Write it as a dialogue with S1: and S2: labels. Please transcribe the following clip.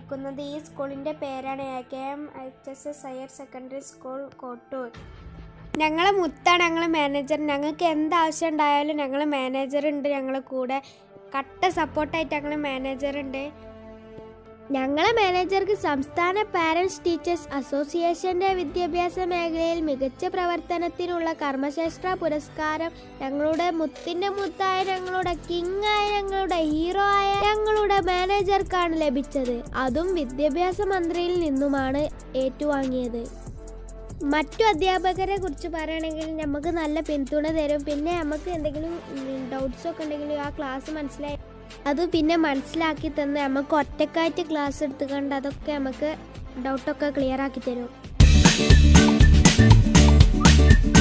S1: പഠിക്കുന്നത് ഈ സ്കൂളിൻ്റെ പേരാണ് A K M H S S higher secondary school Kottoor ഞങ്ങളെ മുത്താണ് ഞങ്ങളെ മാനേജർ ഞങ്ങൾക്ക് എന്താവശ്യം ഉണ്ടായാലും ഞങ്ങൾ മാനേജർ ഉണ്ട് ഞങ്ങളെ കൂടെ കട്ട സപ്പോർട്ടായിട്ട് ഞങ്ങളെ മാനേജർ ഉണ്ട് ഞങ്ങളെ മാനേജർക്ക് സംസ്ഥാന പാരൻസ് ടീച്ചേഴ്സ് അസോസിയേഷന്റെ വിദ്യാഭ്യാസ മേഖലയിൽ മികച്ച പ്രവർത്തനത്തിനുള്ള കർമ്മശ്രേഷ്ഠ പുരസ്കാരം ഞങ്ങളുടെ മുത്തിന്റെ മുത്തായ ഞങ്ങളുടെ കിങ് ആയ ഞങ്ങളുടെ ഹീറോ ആയ ഞങ്ങളുടെ മാനേജർക്കാണ് ലഭിച്ചത് അതും വിദ്യാഭ്യാസ മന്ത്രിയിൽ നിന്നുമാണ് ഏറ്റുവാങ്ങിയത് മറ്റു അധ്യാപകരെ കുറിച്ച് പറയുകയാണെങ്കിൽ നമുക്ക് നല്ല പിന്തുണ തരും പിന്നെ നമുക്ക് എന്തെങ്കിലും ഡൗട്ട്സ് ഒക്കെ ഉണ്ടെങ്കിൽ ആ ക്ലാസ് മനസ്സിലായി അത് പിന്നെ മനസ്സിലാക്കി തന്ന് നമുക്ക് ഒറ്റക്കായിട്ട് ക്ലാസ് എടുത്തുകൊണ്ട് അതൊക്കെ നമുക്ക് ഡൗട്ടൊക്കെ ക്ലിയർ ആക്കി തരും